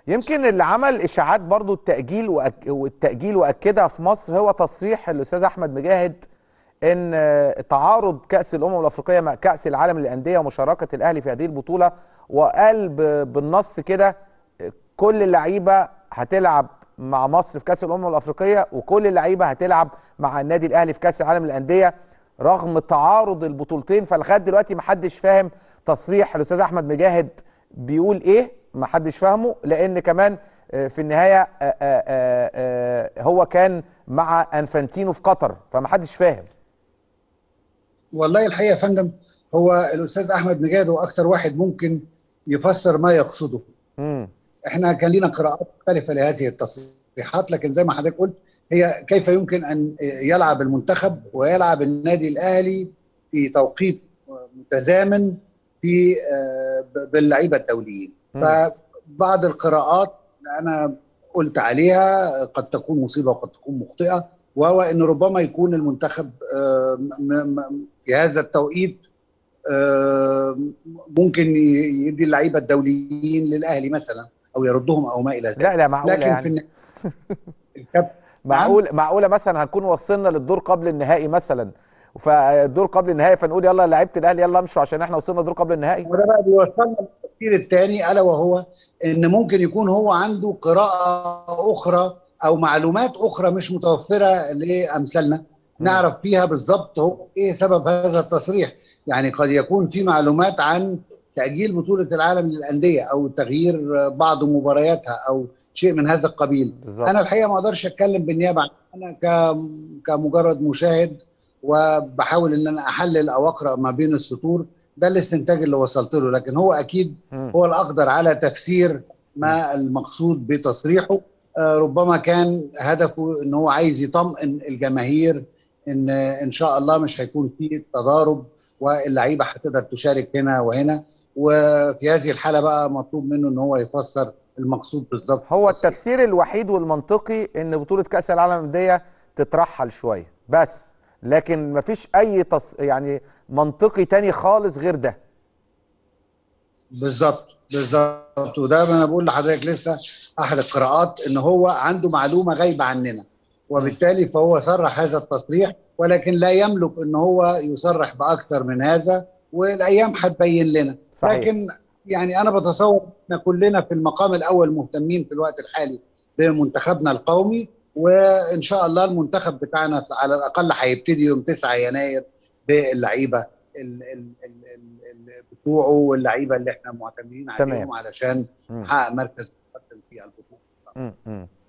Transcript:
يمكن اللي عمل اشاعات برضو التاجيل وأك... والتاجيل واكدها في مصر هو تصريح الاستاذ احمد مجاهد ان آه، تعارض كاس الامم الافريقيه مع كاس العالم للانديه ومشاركه الاهلي في هذه البطوله وقال ب... بالنص كده آه، كل اللعيبه هتلعب مع مصر في كاس الامم الافريقيه وكل اللعيبه هتلعب مع النادي الاهلي في كاس العالم للانديه رغم تعارض البطولتين فلغايه دلوقتي ما حدش فاهم تصريح الاستاذ احمد مجاهد بيقول ايه ما حدش فاهمه لان كمان آه، في النهايه آه، آه، آه، آه، هو كان مع انفانتينو في قطر فما حدش فاهم والله الحقيقه يا فندم هو الاستاذ احمد مجاد هو اكتر واحد ممكن يفسر ما يقصده امم احنا كان لنا قراءات مختلفه لهذه التصريحات لكن زي ما حضرتك قلت هي كيف يمكن ان يلعب المنتخب ويلعب النادي الاهلي في توقيت متزامن في آه، ب- باللعيبه الدوليين مم. فبعض القراءات انا قلت عليها قد تكون مصيبه وقد تكون مخطئه وهو ان ربما يكون المنتخب آه، م- م- في هذا التوقيت آه، ممكن ي- يدي اللعيبه الدوليين للاهلي مثلا او يردهم او ما الى ذلك لا لا معقوله لكن يعني في الن- الكابتن معقول معقوله مثلا هنكون وصلنا للدور قبل النهائي مثلا فالدور قبل النهائي فنقول يلا لعيبه الاهلي يلا امشوا عشان احنا وصلنا الدور قبل النهائي وده بقى بيوصلنا للتفكير الثاني الا وهو ان ممكن يكون هو عنده قراءه اخرى او معلومات اخرى مش متوفره لامثالنا نعرف فيها بالظبط هو ايه سبب هذا التصريح يعني قد يكون في معلومات عن تاجيل بطوله العالم للانديه او تغيير بعض مبارياتها او شيء من هذا القبيل بالظبط انا الحقيقه ما اقدرش اتكلم بالنيابه عن انا ك- كمجرد مشاهد وبحاول ان انا احلل او اقرا ما بين السطور ده الاستنتاج اللي وصلت له لكن هو اكيد مم. هو الاقدر على تفسير ما المقصود بتصريحه آه، ربما كان هدفه ان هو عايز يطمئن الجماهير ان ان شاء الله مش هيكون في تضارب واللعيبه هتقدر تشارك هنا وهنا وفي هذه الحاله بقى مطلوب منه ان هو يفسر المقصود بالظبط هو بالتصريح. التفسير الوحيد والمنطقي ان بطوله كاس العالم للانديه تترحل شويه بس لكن مفيش اي تص... يعني منطقي تاني خالص غير ده بالظبط بالظبط وده ما انا بقول لحضرتك لسه احد القراءات ان هو عنده معلومه غايبه عننا وبالتالي فهو صرح هذا التصريح ولكن لا يملك ان هو يصرح باكثر من هذا والايام هتبين لنا صحيح. لكن يعني انا بتصور ان كلنا في المقام الاول مهتمين في الوقت الحالي بمنتخبنا القومي وان شاء الله المنتخب بتاعنا على الاقل هيبتدي يوم 9 يناير باللعيبه ال- ال- ال- ال- ال- بتوعه واللعيبه اللي احنا معتمدين تمام. عليهم علشان مم. نحقق مركز مقدم في البطوله مم. مم.